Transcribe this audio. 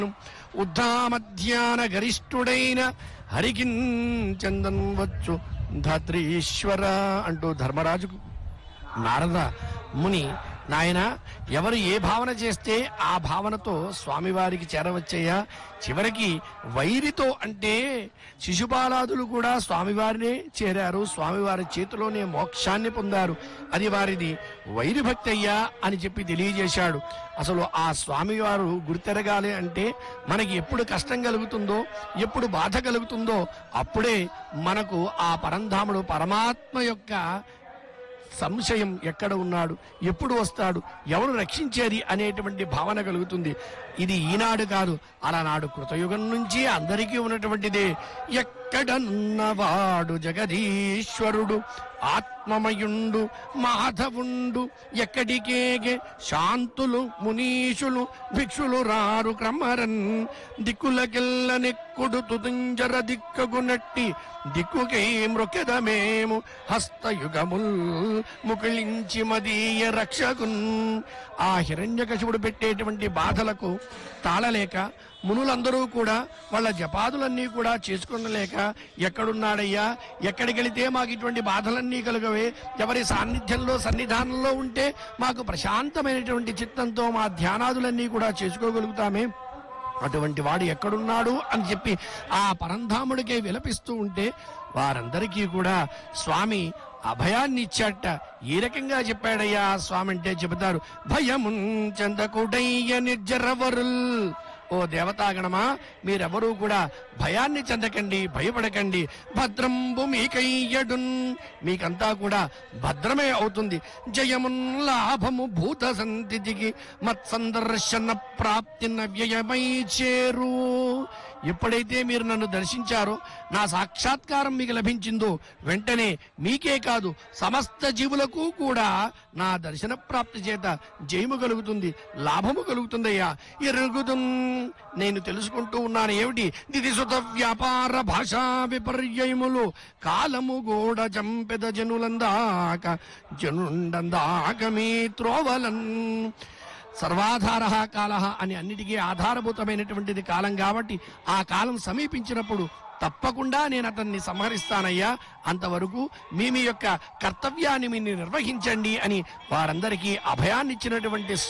ఉద్ధామధ్యాన గరిష్ఠుడైన హరికిన్ చందన్ వచ్చు ధాత్రీశ్వర అంటూ ధర్మరాజుకు నారద ముని నాయన ఎవరు ఏ భావన చేస్తే ఆ భావనతో స్వామివారికి చేరవచ్చయ్యా చివరికి వైరితో అంటే శిశుపాలాదులు కూడా స్వామివారినే చేరారు స్వామివారి చేతిలోనే మోక్షాన్ని పొందారు అది వారిది వైరి భక్తి అయ్యా అని చెప్పి తెలియజేశాడు అసలు ఆ స్వామివారు గుర్తెరగాలి అంటే మనకి ఎప్పుడు కష్టం కలుగుతుందో ఎప్పుడు బాధ కలుగుతుందో అప్పుడే మనకు ఆ పరంధాముడు పరమాత్మ యొక్క సంశయం ఎక్కడ ఉన్నాడు ఎప్పుడు వస్తాడు ఎవరు రక్షించేది అనేటువంటి భావన కలుగుతుంది ఇది ఈనాడు కాదు అలనాడు కృతయుగం నుంచి అందరికీ ఉన్నటువంటిదే ఎక్కడనున్నవాడు జగదీశ్వరుడు ఆత్మమయుండు మాధవుండు ఎక్కడికేగే శాంతులు మునీషులు భిక్షులు రారు క్రమరన్ దిక్కులకెల్ల నెక్కుడు తుతుంజర దిక్కగునట్టి దిక్కుకై మృకెదమేము హస్తయుగముల్ ముకుళించి మదీయ రక్షకున్ ఆ హిరణ్యకశిపుడు పెట్టేటువంటి బాధలకు తాళలేక మునులందరూ కూడా వాళ్ళ జపాదులన్నీ కూడా చేసుకునలేక ఎక్కడున్నాడయ్యా ఎక్కడికి వెళితే మాకు ఇటువంటి బాధలన్నీ కలుగవే ఎవరి సాన్నిధ్యంలో సన్నిధానంలో ఉంటే మాకు ప్రశాంతమైనటువంటి చిత్తంతో మా ధ్యానాదులన్నీ కూడా చేసుకోగలుగుతామే అటువంటి వాడు ఎక్కడున్నాడు అని చెప్పి ఆ పరంధాముడికే విలపిస్తూ ఉంటే వారందరికీ కూడా స్వామి అభయాన్ని ఇచ్చాట ఏ రకంగా చెప్పాడయ్యా ఆ స్వామి అంటే చెబుతారు భయమున్ చందకుడయ్య నిర్జరవరుల్ ఓ దేవతాగణమా మీరెవరూ కూడా భయాన్ని చెందకండి భయపడకండి భద్రంబు మీకయ్యడున్ మీకంతా కూడా భద్రమే అవుతుంది జయమున్ లాభము భూత సంతికి మత్సందర్శన ప్రాప్తి నవ్యయమై చేరు ఎప్పుడైతే మీరు నన్ను దర్శించారో నా సాక్షాత్కారం మీకు లభించిందో వెంటనే మీకే కాదు సమస్త జీవులకు కూడా నా దర్శన ప్రాప్తి చేత జయము కలుగుతుంది లాభము కలుగుతుందయ్యా ఎరుగుదు నేను తెలుసుకుంటూ ఉన్నాను ఏమిటి దిది సుత వ్యాపార భాషా విపర్యయములు కాలము గోడ చంపెద జనులందాక జనుండందాక మీ త్రోవలన్ సర్వాధార కాల అని అన్నిటికీ ఆధారభూతమైనటువంటిది కాలం కాబట్టి ఆ కాలం సమీపించినప్పుడు తప్పకుండా నేను అతన్ని సంహరిస్తానయ్యా అంతవరకు మీ మీ యొక్క కర్తవ్యాన్ని మీరు నిర్వహించండి అని వారందరికీ అభయాన్నిచ్చినటువంటి